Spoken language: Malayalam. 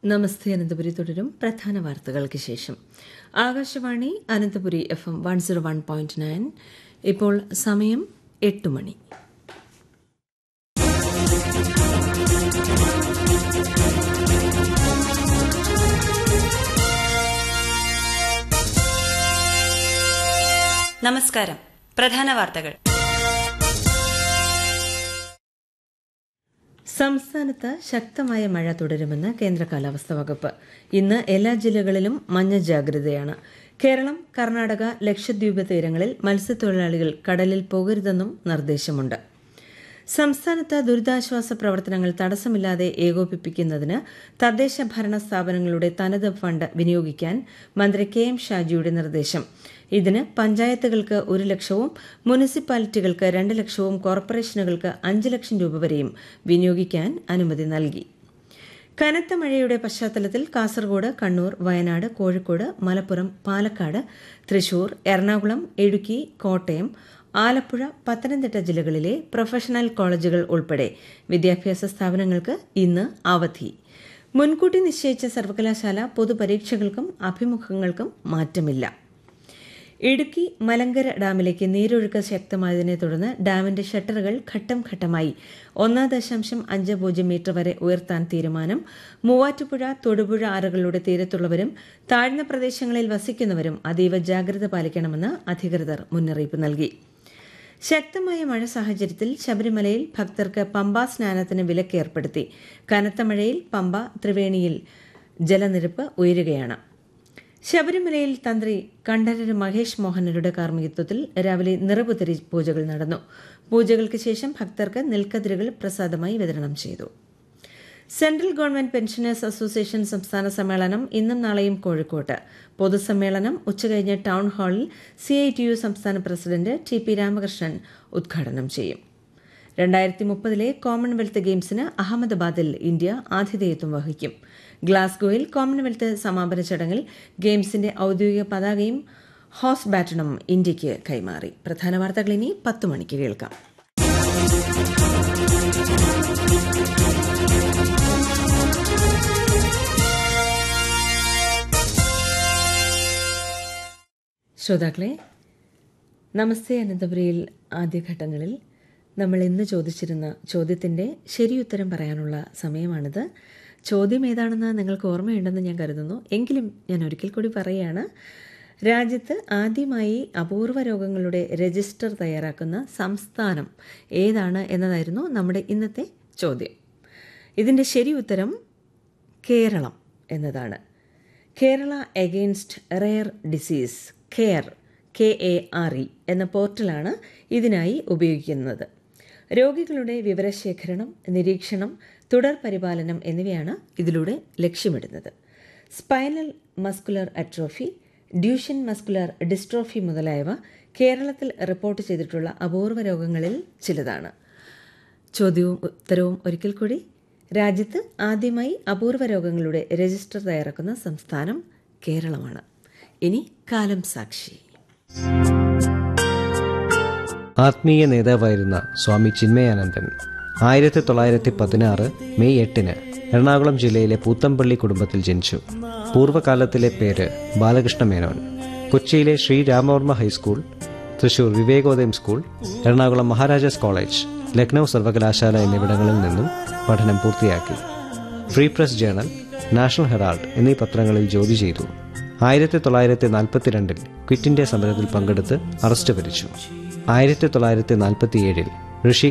നമസ്തേ അനന്തപുരി തുടരും പ്രധാന വാർത്തകൾക്ക് ശേഷം Akashvani Ananthapuri F M one zero one point nine ഇപ്പോൾ സമയം എട്ട് മണി നമസ്കാരം പ്രധാന വാർത്തകൾ സംസ്ഥാനത്ത് ശക്തമായ മഴ തുടരുമെന്ന് കേന്ദ്ര കാലാവസ്ഥാ വകുപ്പ് ഇന്ന് എല്ലാ ജില്ലകളിലും മഞ്ഞ ജാഗ്രതയാണ് കേരളം കർണാടക ലക്ഷദ്വീപ് തീരങ്ങളിൽ മത്സ്യത്തൊഴിലാളികൾ കടലിൽ പോകരുതെന്നും നിർദ്ദേശമുണ്ട് സംസ്ഥാനത്ത് ദുരിതാശ്വാസ പ്രവർത്തനങ്ങൾ തടസ്സമില്ലാതെ ഏകോപിപ്പിക്കുന്നതിന് തദ്ദേശ ഭരണ സ്ഥാപനങ്ങളുടെ തനത് ഫണ്ട് വിനിയോഗിക്കാൻ മന്ത്രി കെ എം ഷാജിയുടെ നിർദ്ദേശം ഇതിന് പഞ്ചായത്തുകൾക്ക് ഒരു ലക്ഷവും മുനിസിപ്പാലിറ്റികൾക്ക് രണ്ട് ലക്ഷവും കോർപ്പറേഷനുകൾക്ക് അഞ്ച് ലക്ഷം രൂപ വരെയും വിനിയോഗിക്കാൻ അനുമതി നൽകി കനത്ത മഴയുടെ പശ്ചാത്തലത്തിൽ കാസർഗോഡ് കണ്ണൂർ വയനാട് കോഴിക്കോട് മലപ്പുറം പാലക്കാട് തൃശൂർ എറണാകുളം ഇടുക്കി കോട്ടയം ആലപ്പുഴ പത്തനംതിട്ട ജില്ലകളിലെ പ്രൊഫഷണൽ കോളേജുകൾ ഉൾപ്പെടെ വിദ്യാഭ്യാസ സ്ഥാപനങ്ങൾക്ക് ഇന്ന് അവധി മുൻകൂട്ടി നിശ്ചയിച്ച സർവകലാശാല പൊതുപരീക്ഷകൾക്കും അഭിമുഖങ്ങൾക്കും മാറ്റമില്ല ഇടുക്കി മലങ്കര ഡാമിലേക്ക് നീരൊഴുക്ക് ശക്തമായതിനെ തുടർന്ന് ഡാമിന്റെ ഷട്ടറുകൾ ഘട്ടം ഘട്ടമായി ഒന്നാം ദശാംശം അഞ്ച് പൂജ്യം മീറ്റർ വരെ ഉയർത്താൻ തീരുമാനം മൂവാറ്റുപുഴ തൊടുപുഴ ആറുകളുടെ തീരത്തുള്ളവരും താഴ്ന്ന പ്രദേശങ്ങളിൽ വസിക്കുന്നവരും അതീവ ജാഗ്രത പാലിക്കണമെന്ന് അധികൃതർ മുന്നറിയിപ്പ് നൽകി ശക്തമായ മഴ സാഹചര്യത്തിൽ ശബരിമലയിൽ ഭക്തർക്ക് പമ്പാ സ്നാനത്തിന് വിലക്ക് ഏർപ്പെടുത്തി കനത്ത മഴയിൽ പമ്പ ത്രിവേണിയിൽ ജലനിരപ്പ് ഉയരുകയാണ് ശബരിമലയിൽ തന്ത്രി കണ്ഠരര് മഹേഷ് മോഹനരുടെ കാർമ്മികത്വത്തിൽ രാവിലെ നിറപുത്തരി പൂജകൾ നടന്നു പൂജകൾക്ക് ശേഷം ഭക്തർക്ക് നെൽക്കതിരുകൾ പ്രസാദമായി വിതരണം ചെയ്തു സെൻട്രൽ ഗവൺമെന്റ് പെൻഷനേഴ്സ് അസോസിയേഷൻ സംസ്ഥാന സമ്മേളനം ഇന്നും നാളെയും കോഴിക്കോട്ട് പൊതുസമ്മേളനം ഉച്ചകഴിഞ്ഞ് ടൌൺ ഹാളിൽ സിഐടിയു സംസ്ഥാന പ്രസിഡന്റ് ടി പി രാമകൃഷ്ണൻ ഉദ്ഘാടനം ചെയ്യും രണ്ടായിരത്തി മുപ്പതിലെ കോമൺവെൽത്ത് ഗെയിംസിന് അഹമ്മദാബാദിൽ ഇന്ത്യ ആതിഥേയത്വം വഹിക്കും ഗ്ലാസ്ഗോയിൽ കോമൺവെൽത്ത് സമാപന ചടങ്ങിൽ ഗെയിംസിന്റെ ഔദ്യോഗിക പതാകയും ഹോസ് ബാറ്റണും ഇന്ത്യയ്ക്ക് കൈമാറി പ്രധാന വാർത്തകൾ ഇനി പത്ത് മണിക്ക് കേൾക്കാം ശ്രോതാക്കളെ നമസ്തേ അനന്തപുരിയിൽ ആദ്യഘട്ടങ്ങളിൽ നമ്മൾ ഇന്ന് ചോദിച്ചിരുന്ന ചോദ്യത്തിൻ്റെ ശരിയുത്തരം പറയാനുള്ള സമയമാണിത് ചോദ്യം ഏതാണെന്ന് നിങ്ങൾക്ക് ഓർമ്മയുണ്ടെന്ന് ഞാൻ കരുതുന്നു എങ്കിലും ഞാൻ ഒരിക്കൽ കൂടി പറയുകയാണ് രാജ്യത്ത് ആദ്യമായി അപൂർവ രോഗങ്ങളുടെ രജിസ്റ്റർ തയ്യാറാക്കുന്ന സംസ്ഥാനം ഏതാണ് എന്നതായിരുന്നു നമ്മുടെ ഇന്നത്തെ ചോദ്യം ഇതിൻ്റെ ശരി ഉത്തരം കേരളം എന്നതാണ് Kerala against rare disease care K A R E എന്ന പോർട്ടലാണ് ഇതിനായി ഉപയോഗിക്കുന്നത് രോഗികളുടെ വിവരശേഖരണം നിരീക്ഷണം തുടർ പരിപാലനം എന്നിവയാണ് ഇതിലൂടെ ലക്ഷ്യമിടുന്നത് spinal muscular atrophy Duchenne muscular dystrophy മുതലായവ കേരളത്തിൽ റിപ്പോർട്ട് ചെയ്തിട്ടുള്ള അപൂർവ രോഗങ്ങളിൽ ചിലതാണ് ചോദ്യവും ഉത്തരവും ഒരിക്കൽ കൂടി രാജ്യത്ത് ആദ്യമായി അപൂർവ രോഗങ്ങളുടെ രജിസ്റ്റർ തയ്യാറാക്കുന്ന സംസ്ഥാനം കേരളമാണ് ഇനി കാലം സാക്ഷി ആത്മീയ നേതാവായിരുന്ന സ്വാമി ചിന്മയാനന്ദൻ ആയിരത്തി തൊള്ളായിരത്തി പതിനാറ് മെയ് എട്ടിന് എറണാകുളം ജില്ലയിലെ പൂത്തമ്പള്ളി കുടുംബത്തിൽ ജനിച്ചു പൂർവ്വകാലത്തിലെ പേര് ബാലകൃഷ്ണ മേനോൻ കൊച്ചിയിലെ Sri Ramavarma high school Thrissur Vivekodayam school Ernakulam Maharajas college Lucknow സർവകലാശാല എന്നിവിടങ്ങളിൽ നിന്നും പഠനം പൂർത്തിയാക്കി free press journal national herald എന്നീ പത്രങ്ങളിൽ ജോലി ചെയ്തു ആയിരത്തി തൊള്ളായിരത്തി നാൽപ്പത്തിരണ്ടിൽ ക്വിറ്റ് ഇന്ത്യ സമരത്തിൽ പങ്കെടുത്ത് അറസ്റ്റ് വരിച്ചു ആയിരത്തി തൊള്ളായിരത്തി നാൽപ്പത്തിയേഴിൽ ഋഷി